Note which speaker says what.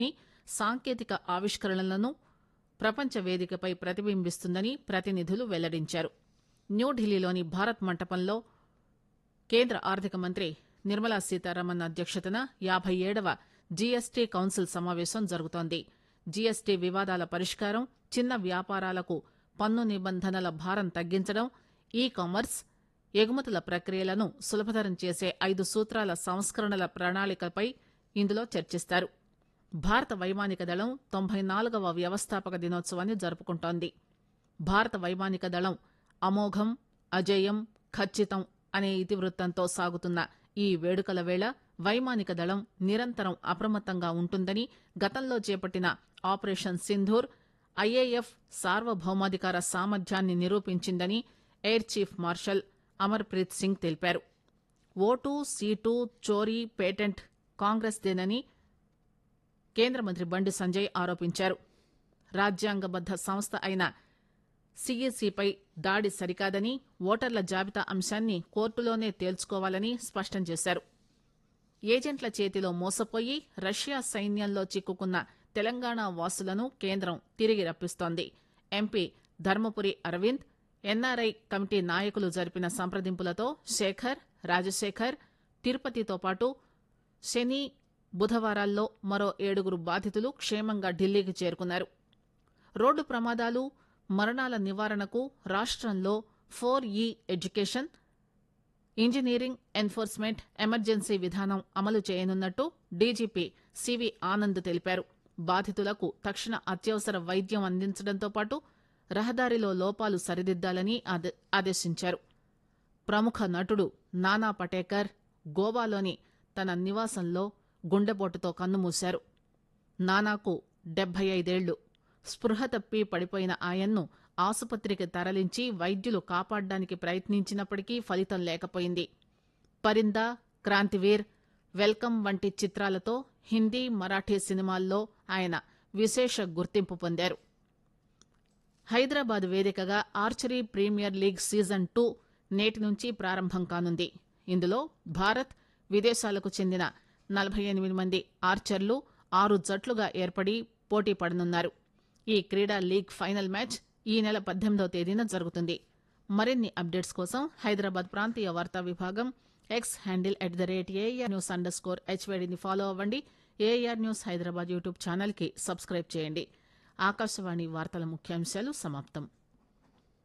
Speaker 1: సాంకేతిక ఆవిష్కరణలను ప్రపంచ వేదికపై ప్రతిబింబిస్తుందని ప్రతినిధులు వెల్లడించారు న్యూఢిల్లీలోని భారత్ మంటపంలో కేంద్ర ఆర్థిక మంత్రి నిర్మలా సీతారామన్ అధ్యక్షతన యాబై ఏడవ జీఎస్టీ కౌన్సిల్ సమావేశం జరుగుతోంది జీఎస్టీ వివాదాల పరిష్కారం చిన్న వ్యాపారాలకు పన్ను నిబంధనల భారం తగ్గించడం ఈ కామర్స్ ఎగుమతుల ప్రక్రియలను సులభతరం చేసే ఐదు సూత్రాల సంస్కరణల ప్రణాళికపై ఇందులో చర్చిస్తారు భారత వైమానిక దళం తొంభై నాలుగవ వ్యవస్థాపక దినోత్సవాన్ని జరుపుకుంటోంది భారత వైమానిక దళం అమోఘం అజేయం ఖచ్చితం అనే ఇతివృత్తంతో సాగుతున్న ఈ వేడుకల వేళ వైమానిక దళం నిరంతరం అప్రమత్తంగా ఉంటుందని గతంలో చేపట్టిన ఆపరేషన్ సింధూర్ ఐఏఎఫ్ సార్వభౌమాధికార సామర్థ్యాన్ని నిరూపించిందని air chief marshal Amarpreet Singh తెలిపారు ఓటు సీటు చోరీ పేటెంట్ కాంగ్రెస్దేనని కేంద్ర మంత్రి బండి సంజయ్ ఆరోపించారు రాజ్యాంగబద్ద సంస్థ అయిన సీఈసీపై దాడి సరికాదని ఓటర్ల జాబితా అంశాన్ని కోర్టులోనే తేల్చుకోవాలని స్పష్టం చేశారు ఏజెంట్ల చేతిలో మోసపోయి రష్యా సైన్యంలో చిక్కుకున్న తెలంగాణ వాసులను కేంద్రం తిరిగి రప్పిస్తోంది MP Dharmapuri Arvind NRI committee నాయకులు జరిపిన సంప్రదింపులతో శేఖర్ రాజశేఖర్ తిరుపతితో పాటు శని బుధవారాల్లో మరో ఏడుగురు బాధితులు క్షేమంగా ఢిల్లీకి చేరుకున్నారు రోడ్డు ప్రమాదాలు మరణాల నివారణకు రాష్ట్రంలో ఫోర్ ఈ ఎడ్యుకేషన్ ఇంజనీరింగ్ ఎన్ఫోర్స్మెంట్ ఎమర్జెన్సీ విధానం అమలు చేయనున్నట్టు డీజీపీ సివి ఆనంద్ తెలిపారు బాధితులకు తక్షణ అత్యవసర వైద్యం అందించడంతో పాటు రహదారిలో లోపాలు సరిదిద్దాలని ఆదే- ఆదేశించారు ప్రముఖ నటుడు నానా పటేకర్ గోవాలోని తన నివాసంలో గుండెపోటుతో కన్నుమూశారు నానాకు డెబ్బై ఐదేళ్లు స్పృహ తప్పి పడిపోయిన ఆయన్ను ఆసుపత్రికి తరలించి వైద్యులు కాపాడడానికి ప్రయత్నించినప్పటికీ ఫలితం లేకపోయింది పరిందా క్రాంతివీర్ వెల్కమ్ వంటి చిత్రాలతో హిందీ మరాఠీ సినిమాల్లో ఆయన విశేష గుర్తింపు పొందారు హైదరాబాద్ వేదికగా archery premier league season two నేటి నుంచి ప్రారంభం కానుంది ఇందులో భారత్ విదేశాలకు చెందిన నలభై ఎనిమిది మంది ఆర్చర్లు ఆరు జట్లుగా ఏర్పడి పోటీ పడనున్నారు ఈ క్రీడా లీగ్ ఫైనల్ మ్యాచ్ ఈ నెల పద్దెనిమిదవ తేదీన జరుగుతుంది మరిన్ని అప్డేట్స్ కోసం హైదరాబాద్ ప్రాంతీయ వార్తా విభాగం X handle at the rate AR news underscore స్కోర్ హెచ్వేడిని ఫాలో అవ్వండి ఏఆర్ న్యూస్ హైదరాబాద్ యూట్యూబ్ ఛానల్కి సబ్స్క్రైబ్ చేయండి ఆకాశవాణి వార్తల ముఖ్యాంశాలు సమాప్తం